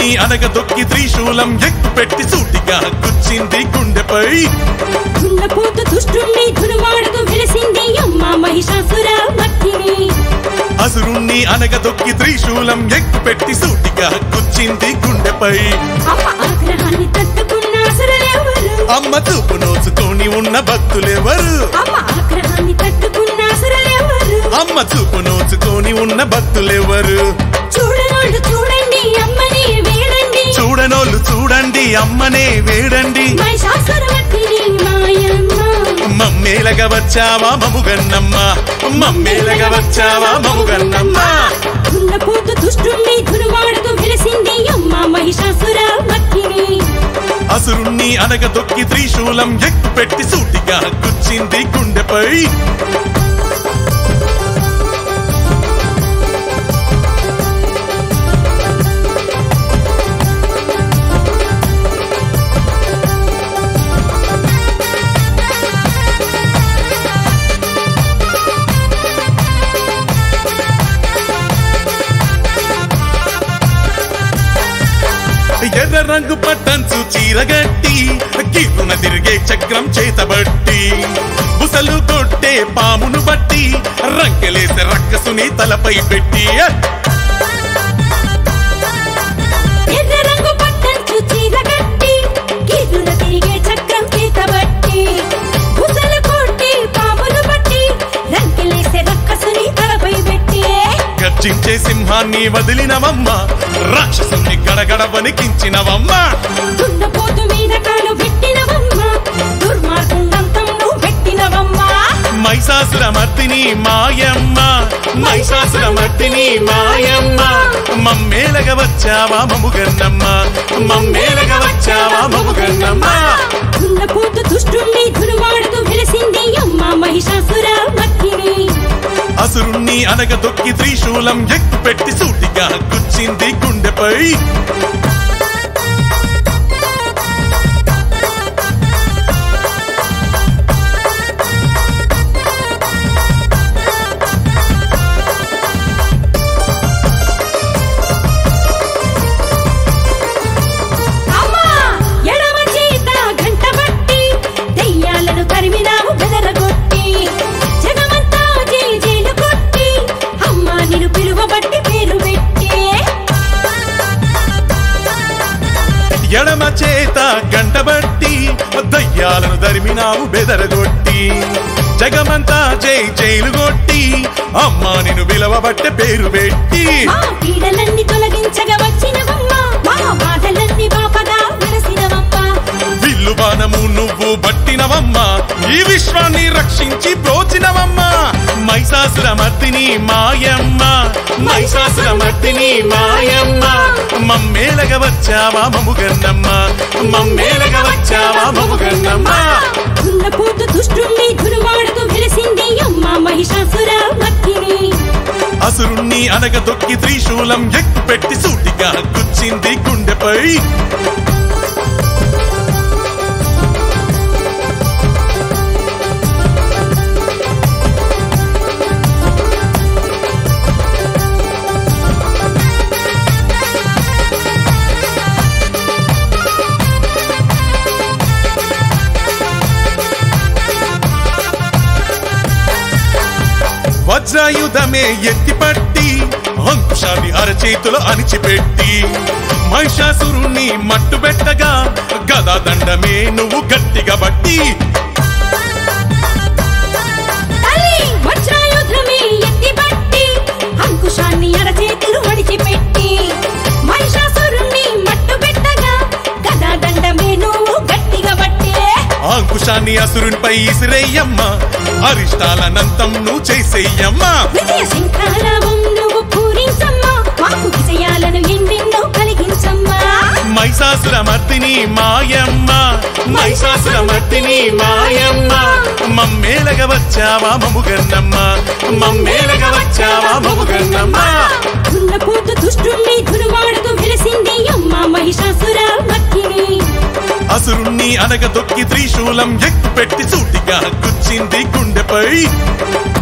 అసురుణ్ణి అనగ దొక్కి త్రిశూలం ఎక్కు పెట్టి సూటిగా గుచ్చింది గుండెపై దున్నపోతు దుష్టుణ్ణి దునుమాడుతూ వెలిసింది అమ్మ మహిషాసుర మట్టిని అసురుణ్ణి అనగ దొక్కి త్రిశూలం ఎక్కు పెట్టి సూటిగా గుచ్చింది గుండెపై అమ్మ ఆగ్రహాన్ని తట్టుకున్న అసురులెవరు అమ్మ చూపు నోచుకొని ఉన్న భక్తులెవరు అమ్మ ఆగ్రహాన్ని తట్టుకున్న అసురులెవరు అమ్మ చూపు నోచుకొని ఉన్న భక్తులెవరు చూడనోళ్ళు చూడండి అమ్మని వేడండి చూడనోళ్ళు చూడండి అమ్మనే వేడండి మహిషాసుర మట్టిని మాయమ్మ మమ్మేలగా వచ్చావా మముగన్నమ్మ మమ్మేలగా వచ్చావా మముగన్నమ్మ దున్నపోతు దుష్టుణ్ణి దునుమాడుతూ వెలిసింది అమ్మ మహిషాసుర మట్టిని అసురుణ్ణి అనగ దొక్కి త్రిశూలం ఎక్కు పెట్టి సూటిగా గుచ్చింది గుండెపై ఎర్ర రంగు పట్టంచు చీరగట్టి కీర్తున తిరిగే చక్రం చేతబట్టి బుసలు కొట్టే పామును బట్టి రంకెలేసే రక్కసుని తలపై పెట్టి ఎర్ర రంగు పట్టంచు చీర కట్టి గీతుల తిరిగే చక్రం చేతబట్టి బుసలు కొట్టి పాములు బట్టి రంకెలేసే రక్కసుని తలపై పెట్టి గర్జించే సింహాన్ని వదిలినవమ్మ రాక్షసుని గడగడ వణికించినవమ్మ దున్నపోతు మీద కాలు పెట్టినవమ్మ దుర్మార్గుండంతం నువ్వు పెట్టినవమ్మ మైసాసుర మర్దిని మాయమ్మ మైసాసుర మర్దిని మాయమ్మ మమ్మేలగ వచ్చావా మముగన్నమ్మ మమ్మేలగ వచ్చావా మముగన్నమ్మ దున్నపోతు దుష్టుణ్ణి దునుమాడుతూ వెలిసింది అమ్మ మహిషాసుర మట్టిని అసురుణ్ణి అనగ దొక్కి త్రిశూలం ఎక్కు పెట్టి సూటిగా గుచ్చింది గుండెపై అమ్మా ఎడమ చేత గంట బట్టి దెయ్యాలను తరిమినావు బెదరగొట్టి జగమంతా జై జైలు కొట్టి అమ్మా నిన్ను పిలువబట్టి పేరు పెట్టి ఎడమ చేత గంటబట్టి దయ్యాలను దరిమినావు బెదరగొట్టి జగమంతా జై జైలు కొట్టి అమ్మా నిన్ను విలవబట్టే పేరు పెట్టి మా పీడలన్నీ తొలగించగా వచ్చినవమ్మ మా మాటలన్నీ బాపగా వెలసినవమ్మ విల్లు బాణము నువ్వు బట్టినవమ్మ ఈ విశ్వాన్ని రక్షించి ప్రోచినవమ్మ మైసాసుర మర్దిని మాయమ్మ మైసాసుర మర్దిని మాయమ్మ మమ్మేలగ వచ్చావా మముగన్నమ్మ మమ్మేలగ వచ్చావా మముగన్నమ్మ దున్నపోతు దుష్టుణ్ణి దునుమాడుతూ వెలిసింది అమ్మ మహిషాసుర మట్టిని అసురుణ్ణి అనగ దొక్కి త్రిశూలం ఎక్కు పెట్టి సూటిగా గుచ్చింది గుండెపై వజ్రాయుధమే ఎత్తిపట్టి అంకుశాన్ని అరచేతులు అణిచిపెట్టి మహిషాసురుణ్ణి మట్టుబెట్టగా గదా దండమే నువ్వు గట్టిగా బట్టి తల్లి వజ్రాయుధమే ఎత్తిబట్టి అంకుశాన్ని అరచేతులు మడిచిపెట్టి మహిషాసురుణ్ణి మట్టుబెట్టగా గదా దండమే నువ్వు గట్టిగా బట్టే అంకుశాన్ని అసురునిపై ఇసిరేయమ్మ అరిష్టాలనంతం నువ్వు చేసేయమ్మా విజయ శంఖారావం నువ్వు పూరించమ్మా మాకు విజయాలను ఎన్నెన్నో కలిగించమ్మా మైసాసుర మర్దిని మాయమ్మ మైసాసుర మర్దిని మాయమ్మ మమ్మేలగ వచ్చావా మముగన్నమ్మ మమ్మేలగ వచ్చావా మముగన్నమ్మ దున్నపోతు దుష్టుణ్ణి దునుమాడుతూ వెలిసింది అమ్మ మహిషాసుర మట్టిని అసురుణ్ణి అనగ దొక్కి త్రిశూలం ఎక్కు పెట్టి సూటిగా గుచ్చింది గుండెపై